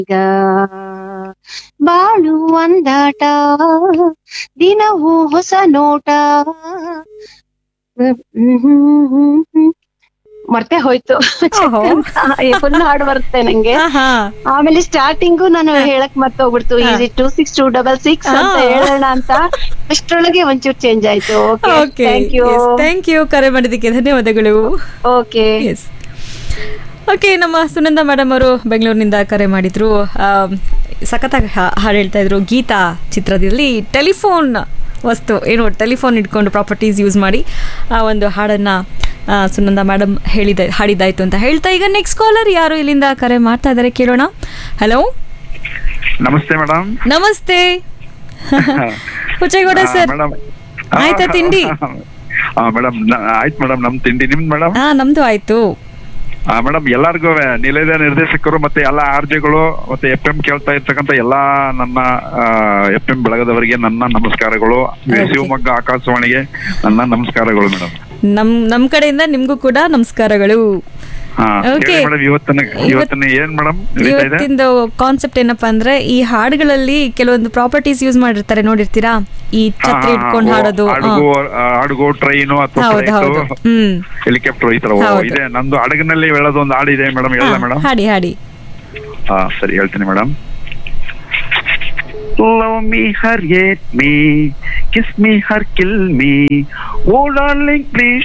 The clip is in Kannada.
ಈಗ ಬಾಳು ಒಂದಾಟ ದಿನವೂ ಹೊಸ ನೋಟ ಮರ್ತೆ ಹೋಯ್ತು ಓಹೋ. ಫುಲ್ ಹಾಡು ಬರುತ್ತೆ ನಂಗೆ ಆಹಾ. ಆಮೇಲೆ ಸ್ಟಾರ್ಟಿಂಗು ನಾನು ಹೇಳಕ್ ಮರ್ತೋಗ್ಬಿಡ್ತು easy two six two double six ಅಂತ ಹಾ. ಹೇಳೋಣ ಅಂತ ಅಷ್ಟ್ರೊಳಗೆ ಒಂಚೂರು ಚೇಂಜ್ ಆಯ್ತು okay okay thank you thank you ಕರೆ ಮಾಡಿದ್ದಕ್ಕೆ ಧನ್ಯವಾದಗಳು ಓಕೆ ಎಸ್ ಓಕೆ ನಮ್ಮ ಸುನಂದ ಮೇಡಮ್ ಅವರು ಬೆಂಗಳೂರಿನಿಂದ ಕರೆ ಮಾಡಿದ್ರು ಆಮ್, ಸಖತ್ತಾಗಿ ಹಾ- ಹಾಡು ಹೇಳ್ತಾ ಇದ್ರು ಗೀತಾ ಚಿತ್ರದಲ್ಲಿ ಟೆಲಿಫೋನ್ ವಸ್ತು ಏನು ಟೆಲಿಫೋನ್ ಇಟ್ಕೊಂಡು ಪ್ರಾಪರ್ಟೀಸ್ ಯೂಸ್ ಮಾಡಿ ಆ ಒಂದು ಹಾಡನ್ನು ಸುನಂದ ಮೇಡಮ್ ಹೇಳಿದ ಹಾಡಿದ್ದಾಯ್ತು ಅಂತ ಹೇಳ್ತಾ ಈಗ ನೆಕ್ಸ್ಟ್ ಕಾಲರ್ ಯಾರು ಇಲ್ಲಿಂದ ಕರೆ ಮಾಡ್ತಾ ಇದ್ದಾರೆ ಕೇಳೋಣ ಹಲೋ ನಮಸ್ತೆ ಮೇಡಮ್ ನಮಸ್ತೆ ಹುಚ್ಚೇಗೌಡ ಸರ್ ಮೇಡಮ್ ಆಯ್ತಾ ತಿಂಡಿ? ಮೇಡಮ್ ಆಯ್ತು ಮೇಡಮ್ ನಮ್ ತಿಂಡಿ ನಿಮ್ದು ಮೇಡಮ್ ಹಾ ನಮ್ದು ಆಯ್ತು ಮೇಡಮ್ ಎಲ್ಲರಿಗೂ ನಿಲಯದ ನಿರ್ದೇಶಕರು ಮತ್ತೆ ಎಲ್ಲ ಆರ್ಜೆಗಳು ಮತ್ತೆ ಎಫ್ ಎಂ ಕೇಳ್ತಾ ಇರ್ತಕ್ಕಂಥ ಎಲ್ಲಾ ನನ್ನ ಎಫ್ ಎಂ ಬೆಳಗದವರಿಗೆ ನನ್ನ ನಮಸ್ಕಾರಗಳು Okay. ಶಿವಮೊಗ್ಗ ಆಕಾಶವಾಣಿಗೆ ನನ್ನ ನಮಸ್ಕಾರಗಳು ಮೇಡಮ್ ನಮ್ ನಮ್ ಕಡೆಯಿಂದ ನಿಮ್ಗೂ ಕೂಡ ನಮಸ್ಕಾರಗಳು ಹಾ Okay. ಮೇಡಮ್ ಇವತ್ತಿನ ಇವತ್ತಿನ ಏನ್ ಮೇಡಮ್ ನಡೀತಾ ಇದೆ ಇವತ್ತಿಂದು ಕಾನ್ಸೆಪ್ಟ್ ಏನಪ್ಪಾ ಅಂದ್ರೆ ಈ ಹಾಡುಗಳಲ್ಲಿ ಕೆಲವೊಂದು ಪ್ರಾಪರ್ಟೀಸ್ ಯೂಸ್ ಮಾಡಿರ್ತಾರೆ ನೋಡಿರ್ತೀರಾ ಈ ಹಾ, ಛತ್ರಿ ಹಾ, ಇಟ್ಕೊಂಡು ಹಾ. ಓ, ಹಾಡೋದು ಹಡಗು ಆ, ಹಡಗು ಟ್ರೈನು ಅಥವಾ ಹೌದು ಹೌದು ಹ್ಮ್ ಹೆಲಿಕಾಪ್ಟರ್ ಈ ತರ ಓ, ಹೌದು. ಇದೆ ನಂದು ಹಡಗಿನಲ್ಲಿ ಹೇಳೋದು ಒಂದು ಹಾಡಿದೆ ಮೇಡಮ್ ಹೇಳ ಹಾ, ಮೇಡಮ್ ಹಾಡಿ ಹಾಡಿ ಹಾ ಸರಿ ಹೇಳ್ತೀನಿ madam Love me or hate me, kiss me or kill me. Oh darling, please